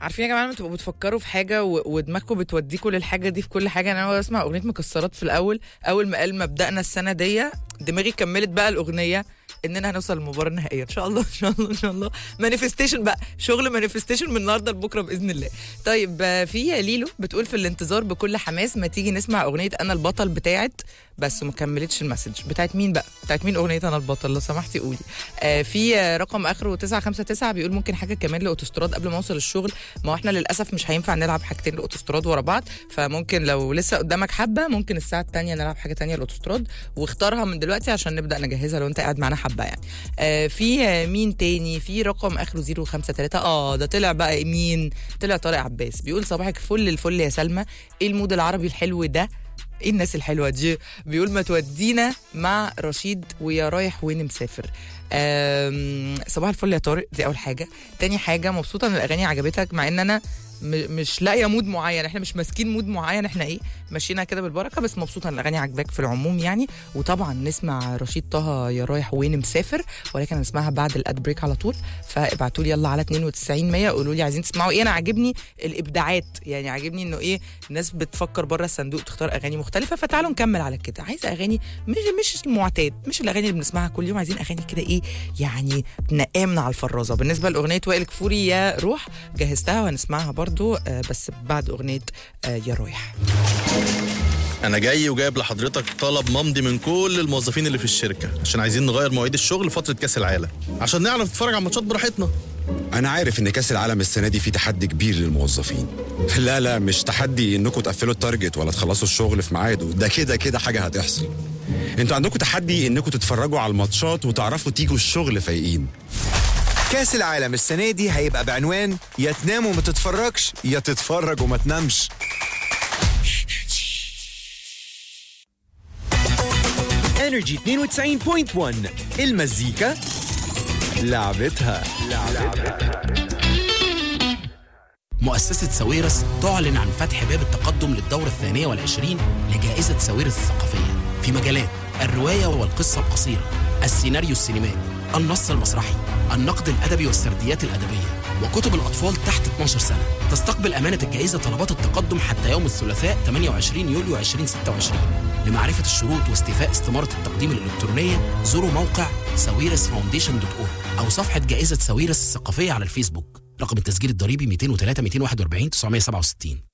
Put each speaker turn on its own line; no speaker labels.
عارفين يا جماعه لما تبقوا بتفكروا في حاجه و- ودماغكم بتوديكوا للحاجه دي في كل حاجه انا بسمع اغنيه مكسرات في الاول اول ما قال مبدأنا السنه دي دماغي كملت بقى الاغنيه اننا هنوصل للمباراه النهائيه ان شاء الله ان شاء الله ان شاء الله مانيفستيشن بقى شغل مانيفستيشن من النهارده لبكره باذن الله طيب آه، في ليلو بتقول في الانتظار بكل حماس ما تيجي نسمع اغنيه انا البطل بتاعت بس ما كملتش المسج بتاعت مين بقى بتاعت مين اغنيه انا البطل لو سمحتي قولي آه في آه، رقم اخره 959 بيقول ممكن حاجه كمان لاوتوستراد قبل ما اوصل الشغل ما هو احنا للاسف مش هينفع نلعب حاجتين لاوتوستراد ورا بعض فممكن لو لسه قدامك حبه ممكن الساعه الثانيه نلعب حاجه تانية لاوتوستراد واختارها من دلوقتي عشان نبدا نجهزها لو انت قاعد معانا حبه يعني آه في آه، مين تاني في رقم اخره 053 اه ده طلع بقى مين طلع طارق عباس بيقول صباحك فل الفل يا سلمى ايه المود العربي الحلو ده ايه الناس الحلوه دي بيقول ما تودينا مع رشيد ويا رايح وين مسافر آم، صباح الفل يا طارق دي اول حاجه تاني حاجه مبسوطه ان الاغاني عجبتك مع ان انا م- مش لاقيه مود معين احنا مش ماسكين مود معين احنا ايه ماشيينها كده بالبركه بس مبسوطه ان الاغاني عجباك في العموم يعني وطبعا نسمع رشيد طه يا رايح وين مسافر ولكن هنسمعها بعد الاد بريك على طول فابعتوا لي يلا على 92 100 قولوا لي عايزين تسمعوا ايه انا عاجبني الابداعات يعني عاجبني انه ايه الناس بتفكر بره الصندوق تختار اغاني مختلفه فتعالوا نكمل على كده عايزه اغاني مش مش المعتاد مش الاغاني اللي بنسمعها كل يوم عايزين اغاني كده ايه يعني نقام على الفرازه بالنسبه لاغنيه وائل كفوري يا روح جهزتها وهنسمعها برضو آه، بس بعد اغنيه آه، يا رايح
انا جاي وجايب لحضرتك طلب ممضي من كل الموظفين اللي في الشركه عشان عايزين نغير مواعيد الشغل فتره كاس العالم عشان نعرف نتفرج على الماتشات براحتنا
انا عارف ان كاس العالم السنه دي فيه تحدي كبير للموظفين لا لا مش تحدي انكم تقفلوا التارجت ولا تخلصوا الشغل في ميعاده ده كده كده حاجه هتحصل انتوا عندكم تحدي انكم تتفرجوا على الماتشات وتعرفوا تيجوا الشغل فايقين
كاس العالم السنة دي هيبقى بعنوان يا تنام وما تتفرجش يا تتفرج وما تنامش انرجي 92.1 المزيكا لعبتها
مؤسسة ساويرس تعلن عن فتح باب التقدم للدورة الثانية والعشرين لجائزة ساويرس الثقافية في مجالات الرواية والقصة القصيرة السيناريو السينمائي النص المسرحي النقد الأدبي والسرديات الأدبية وكتب الأطفال تحت 12 سنة تستقبل أمانة الجائزة طلبات التقدم حتى يوم الثلاثاء 28 يوليو 2026 لمعرفة الشروط واستيفاء استمارة التقديم الإلكترونية زوروا موقع ساويرس فاونديشن دوت أورg أو صفحة جائزة ساويرس الثقافية على الفيسبوك رقم التسجيل الضريبي 203 241 967